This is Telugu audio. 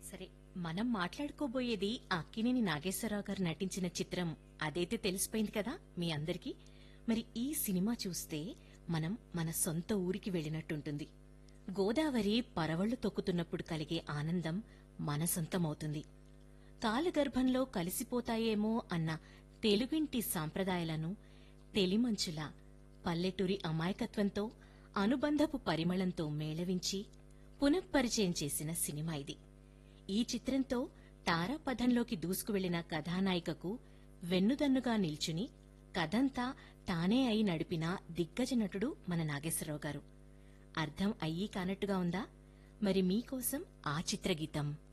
సరే మనం మాట్లాడుకోబోయేది అక్కినేని నాగేశ్వరరావు గారు నటించిన చిత్రం అదైతే తెలిసిపోయింది కదా మీ అందరికీ మరి ఈ సినిమా చూస్తే మనం మన సొంత ఊరికి వెళ్ళినట్టుంటుంది గోదావరి పరవళ్లు తొక్కుతున్నప్పుడు కలిగే ఆనందం మన సొంతమవుతుంది కాలగర్భంలో కలిసిపోతాయేమో అన్న తెలుగింటి సాంప్రదాయాలను తెలిమంచుల పల్లెటూరి అమాయకత్వంతో అనుబంధపు పరిమళంతో మేళవించి పునఃపరిచయం చేసిన సినిమా ఇది ఈ చిత్రంతో తారాపథంలోకి దూసుకువెళ్లిన కథానాయికకు వెన్నుదన్నుగా నిల్చుని కథంతా తానే అయి నడిపిన దిగ్గజ నటుడు మన నాగేశ్వరరావు గారు అర్థం అయ్యి కానట్టుగా ఉందా మరి మీకోసం ఆ చిత్రగీతం